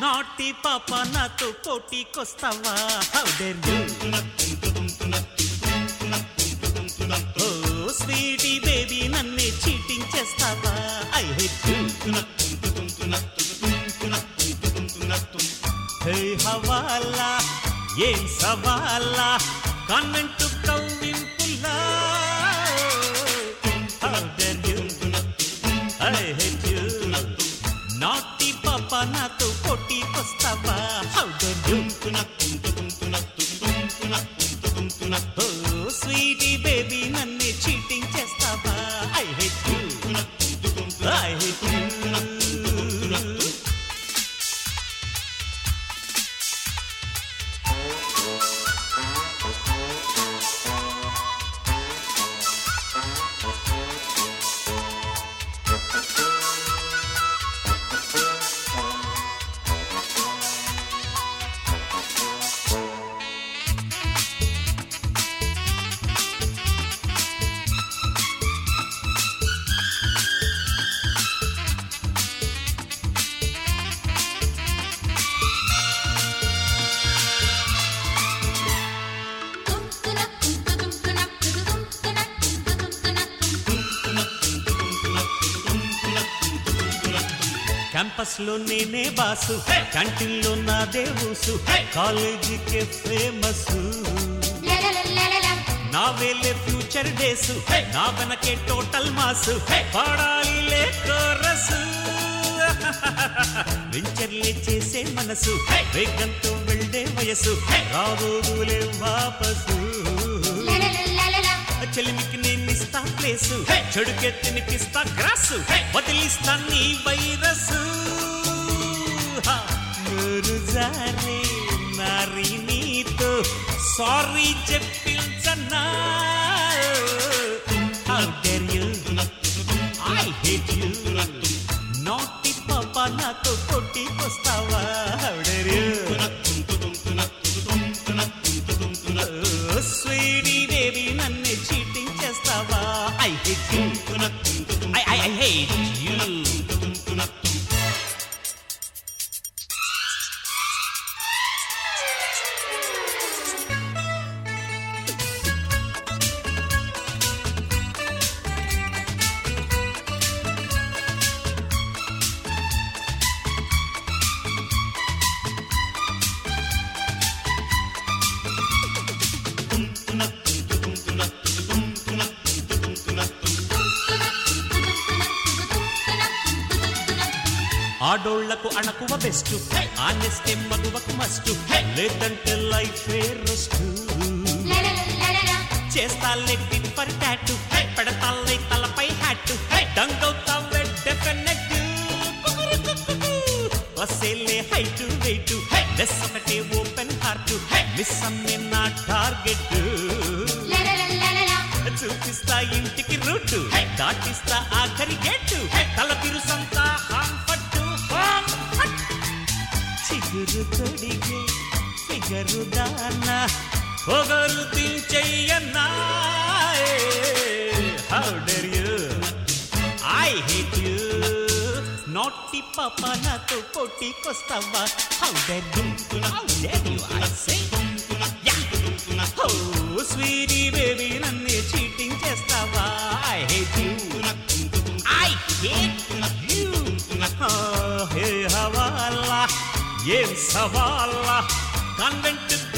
నాటి పాప నాతో పోటీకొస్తావా how dare you oh sweety baby నన్ను చీటింగ్ చేస్తావా ఐ హెట్ యూ హే హవాలా ఏం సవాలా కాన్వెంట్ కవ్వింపులా how dare you I hate you నాటి పాప నాతో పోటీకొస్తావా how dare you oh sweety baby నన్ను చీటింగ్ చేస్తావా I hate you I hate you campus లో నేనే బాసు క్యాంటీన్ లో నాదే ఊసు కాలేజీకే ఫేమస్ నా వేలే ఫ్యూచర్ డేస్ నా వెనకే టోటల్ మాస్ పాడాలి కోరస్ వెంచర్లే చేసే మనసు వేగంతో వెళ్ళే వయసు రాబోదులే వాపసు చెలిమికి నేను ఇస్తా ప్లేసు చెడుకే తినిపిస్తా గ్రాసు వదిలిస్తా నీ వైరస్ నూరు జారే నారి నీతో సారీ చెప్పించన్నా how dare you I hate you నాటి పాప నాతో కొట్టికొస్తావా how dare you sweety baby నన్ను చీటింగ్ చేస్తావా I hate you I I I hate you ఆడోళ్లకు అణకువ బెస్ట్ ఆనెస్టే మగువకు మస్ట్ లేదంటే లైఫ్ రెస్ట్ చేస్తాలే టిట్ ఫర్ టాటు పెడతాలే తలపై హ్యాట్ డంగవుతావే డెఫినెట్ వసేలే హైట్ వెయిట్ లెస్ ఒకటే ఓపెన్ హార్ట్ మిస్ అమ్మే నా టార్గెట్ చూపిస్తా ఇంటికి రూట్ దాటిస్తా ఆఖరి గేట్ తల తిరుసంతా హాం పట్టు హాం పట్టు. చిగురు తొడిగే ఫిగరు దాన పొగరు దించెయ్యన్నా how dare you I hate you నాటి పాప నాతో పోటీకొస్తావా how dare you how dare you I say oh sweety baby నన్ను చీటింగ్ చేస్తావా I hate you I hate you hey హవాలా ఏం సవాలా కాన్వెంట్